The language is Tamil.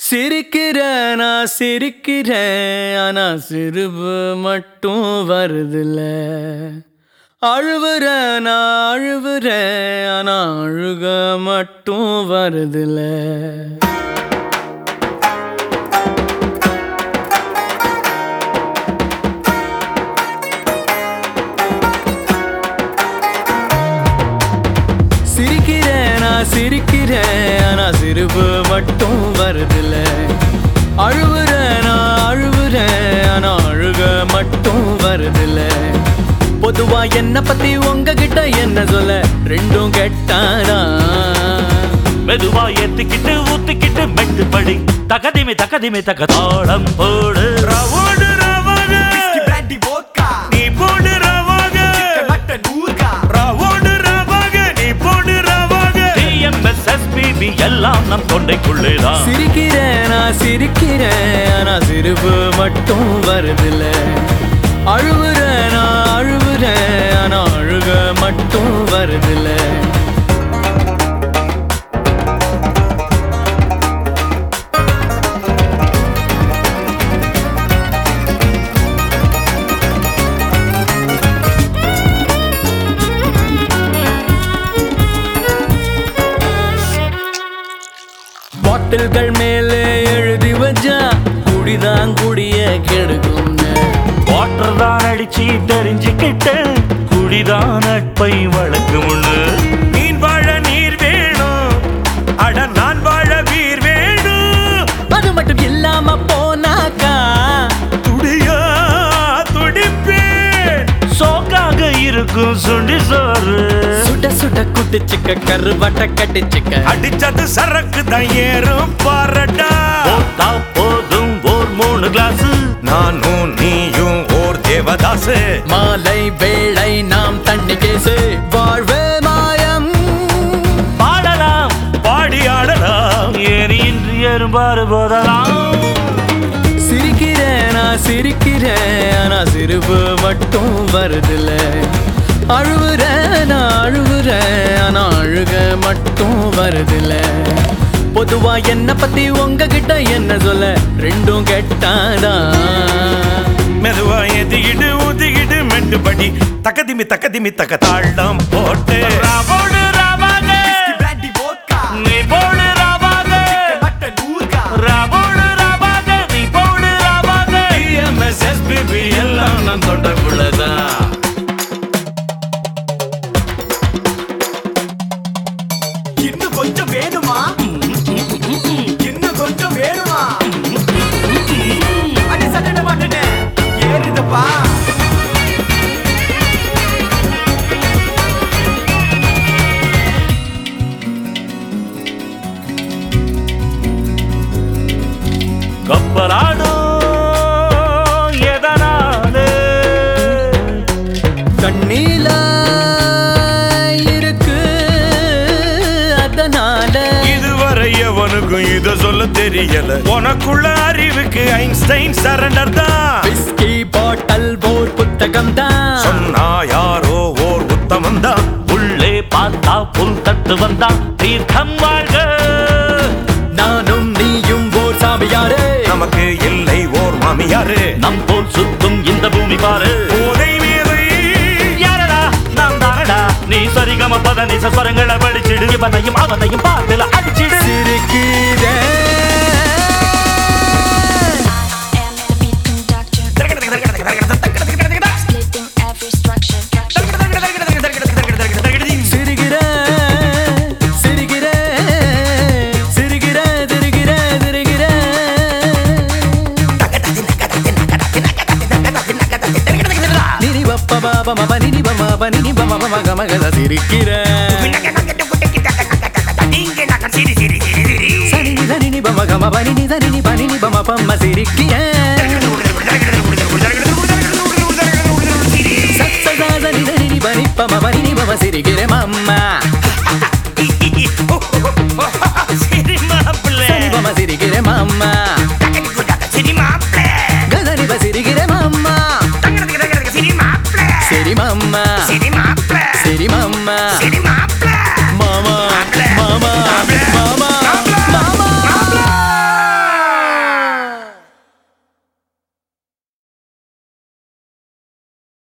சிரிக்கிறேன் நான் சிரிக்கிறேன் ஆனா சிரிப்பு மட்டும் வருதில்ல அழுவுறேன் நான் அழுவுறேன் ஆனா அழுக மட்டும் வருதில்ல சிரிக்கிறேன் நான் சிரிக்கிறேன் ஆனா சிரிப்பு மட்டும் வருதில்ல அழுவுறேன் நான் அழுவுறேன் ஆனா அழுக மட்டும் வருதில்ல பொதுவா என்ன பத்தி உங்ககிட்ட என்ன சொல்ல ரெண்டும் கெட்டாரா மெதுவா ஏத்திக்கிட்டு ஊத்திக்கிட்டு மெட்டு படி தகதிமி தகதிமி தக தாளம் போடு ரவோடு ரவாக பிராண்டி வோட்கா நீ போடு ரவாக மட்டன் ஊர்கா ரவோடு ரவாக நீ போடு ரவாக டிஎம்எஸ் எஸ்பிபி எல்லாம் நம் தொண்டைக்குள்ளேதான் சிரிக்கிறேன் நான் சிரிக்கிறேன் ஆனா சிரிப்பு மட்டும் வருதில்ல அழுவுறேன் நான் அழுவுறேன் ஆனா அழுக மட்டும் வருதில்ல பாட்டில்கள் மேலே எழுதி வச்சா குடிதான் குடிய கெடுக்கும்னு வாட்டர் தான் அடிச்சு தெரிஞ்சுக்கிட்டு குடிதான் நட்பை வழக்கு முன்னு மீன் வாழ நீர் வேணும் அட நான் வாழ வீர் வேணும் அது மட்டும் இல்லாம போனாக்கா துடியா துடிப்பே சோக்காக இருக்கும் சுண்டி சோறு சுட சுட குட்டிச்சுக்க கருவாட்ட கட்டிச்சுக்க அடிச்சது சரக்கு தான் ஏறும் பாரடா போட்டா போதும் ஓர் மூணு கிளாஸ் நானும் நீயும் ஓர் தேவதாசு மாலை வேளை நாம் தண்ணி கேசு வாழ்வே மாயம் பாடலாம் பாடி ஆடலாம் ஏறி இன்று எறும்பாறு போதலாம் சிரிக்கிறேன் நான் சிரிக்கிறேன் ஆனா சிரிப்பு மட்டும் வருதில்ல அழுவுறேன் நான் அழுவுறேன் ஆனா அழுக மட்டும் வருதில்ல பொதுவா என்ன பத்தி உங்ககிட்ட என்ன சொல்ல ரெண்டும் கெட்டாதான் மெதுவா எதிகிடு ஊதிகிடு மெட்டுப்படி தக்கதிமி தக்கதிமி தக்க தாழ்லாம் போட்டு ராவோடு ராவாக பிராண்டி வோட்கா நீ போடு ராவாக மட்டன் ஊர்கா ராவோடு ராவாக நீ போடு ராவாக எம்எஸ்எஸ்பிபி எல்லாம் நான் தொண்டக்குள்ளதான் இன்னும் கொஞ்சம் வேணுமா இன்னும் கொஞ்சம் வேணுமா அடி சட்டை மாட்டேனே ஏறுதப்பா கப்பலாடும் எதனாலே கண்ணீல இருக்கு அதனால இதுவரை எவனுக்கும் இத சொல்ல தெரியல உனக்குள்ள அறிவுக்கு ஐன்ஸ்டைன் சரண்டர் தான் விஸ்கி பாட்டல் போர் புத்தகம் தான் சொன்னா யாரோ ஓர் உத்தமன் தான் உள்ளே பார்த்தா புல் தட்டு வந்தா தீர்க்கம் வாழ்க நானும் நீயும் ஓர் சாமியாரே நமக்கு இல்லை ஓர் மாமியாரு நம் போல் சுத்தும் இந்த பூமி பாரு போதை மீறி யாரடா நாம் தானடா நீ சரிகம பத நிச ஸ்வரங்களை படிச்சிடு இவனையும் அவனையும் பாட்டுல அடிச்சிடு சிரிக்கிறேன் am the beat conductor, splitting every structure. சிரிக்கிறேன் சிரிக்கிறேன் சிரிக்கிறேன் திருகிறேன் திருகிறேன் நினி பப்ப பாப மப நினி பம ப நினி பம பம மக மக சிரிக்கிறேன் சனி நித நினி பம கம ப நினி த நினி ப நினி பம பம்ம சிரிக்கிறேன்